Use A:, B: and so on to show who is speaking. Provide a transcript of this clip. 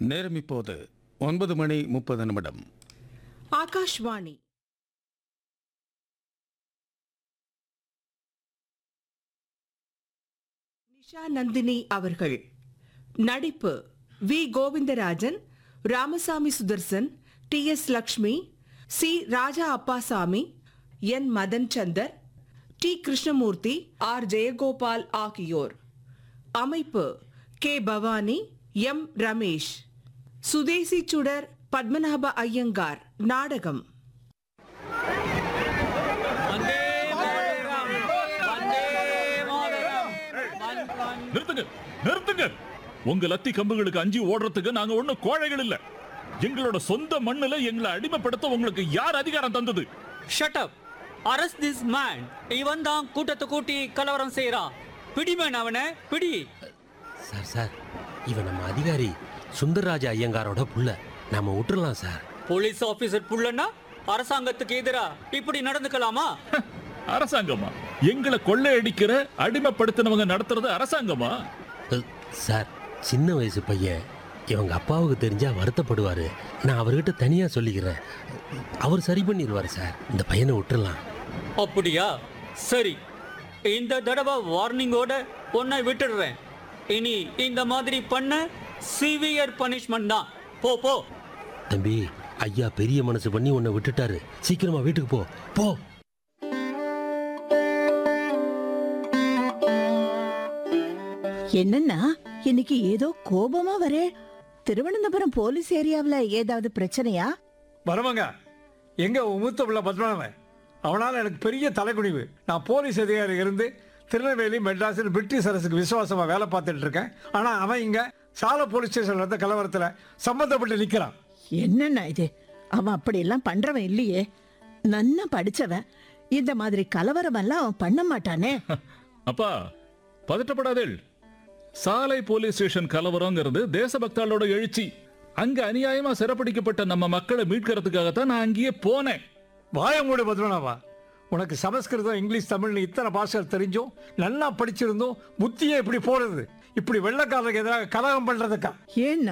A: நேரம் இப்போது ஒன்பது மணி முப்பது நிமிடம்
B: ஆகாஷ்வாணி நிஷா நந்தினி அவர்கள் நடிப்பு V Govindarajan Ramasamy Sudarshan T S Lakshmi C Raja Appasamy N Madan Chandar T Krishnamurthy R Jayagopal ஆகியோர் அமைப்பு கே பவானி எம் ரமேஷ் சுதேசி சுடர் பத்மநாப ஐயங்கார் நாடகம்
C: வந்தே மாதரம் வந்தே மாதரம் வந்- வந்-
D: நிறுத்துங்க நிறுத்துங்க உங்க லத்தி கம்புகளுக்கு அஞ்சி ஓடுறதுக்கு நாங்க ஒண்ணும் கோழைகள் இல்ல எங்களோட சொந்த மண்ணுல எங்களை அடிமைப்படுத்த உங்களுக்கு யார் அதிகாரம் தந்தது
C: Shut up arrest this man இவன் தான் கூட்டத்தை கூட்டி கலவரம் செய்யறான் பிடிமேன் அவனை பிடி
E: சார் சார் இவன் நம்ம அதிகாரி சுந்தரராஜ ஐயங்காரோட புள்ள நாம விட்டுறலாம் சார்
C: போலீஸ் ஆபீசர் புள்ளன்னா அரசாங்கத்துக்கு எதிரா இப்படி நடந்துக்கலாமா
D: அரசாங்கமா எங்களை கொள்ளையடிக்கிற அடிமைப்படுத்தினவங்க நடத்துறது அரசாங்கமா
E: அ, சார் சின்ன வயசு பையன் இவங்க அப்பாவுக்கு தெரிஞ்சா வருத்தப்படுவாரு நான் அவர்கிட்ட தனியா சொல்லிக்கிறேன் அவர் சரி பண்ணிடுவார் சார் இந்த பையனை விட்டுறலாம்
C: அப்படியா சரி இந்த தடவை வார்னிங்கோட உன்னை விட்டுடுறேன் இனி இந்த மாதிரி பண்ண சிவியர் பனிஷ்மெண்ட் தான் போ போ
E: தம்பி ஐயா பெரிய மனசு பண்ணி உன்னை விட்டுட்டாரு சீக்கிரமா வீட்டுக்கு போ போ
F: என்னன்னா இன்னைக்கு ஏதோ கோபமா வரே திருவனந்தபுரம் போலீஸ் ஏரியாவுல ஏதாவது பிரச்சனையா
G: வரவங்க எங்க உன் மூத்த பிள்ளை பத்மநாபன் அவனால எனக்கு பெரிய தலைக்குனிவு நான் போலீஸ் அதிகாரி இருந்து திருநெல்வேலி மெட்ராஸில் பிரிட்டிஷ் அரசுக்கு விசுவாசமா வேலை பார்த்துட்டு இருக்கேன் ஆனா அவன் இங்க சால போலீஸ் ஸ்டேஷன்ல இருந்த கலவரத்துல சம்மந்தப்பட்டு நிக்கிறான்
F: என்னன்னா இது அவன் அப்படி எல்லாம் பண்றவன் இல்லையே நன்னா படிச்சவன் இந்த மாதிரி கலவரம் எல்லாம் அவன் பண்ண மாட்டானே
D: அப்பா பதட்டப்படாதேள் சாலை போலீஸ் ஸ்டேஷன் கலவரங்கிறது தேசபக்தாளோட எழுச்சி அங்க அநியாயமா சிறப்பிடிக்கப்பட்ட நம்ம மக்களை மீட்கிறதுக்காகத்தான் நான் அங்கேயே போனேன்
G: வாயமூடு பத்மநாபா உனக்கு சமஸ்கிருதம் இங்கிலீஷ் தமிழ்னு இத்தனை பாஷைகள் தெரிஞ்சும் நல்லா படிச்சிருந்தும் புத்தியே இப்படி போறது இப்படி வெள்ளக்காரருக்கு எதிராக கலகம் பண்றதுக்கா
F: ஏன்னா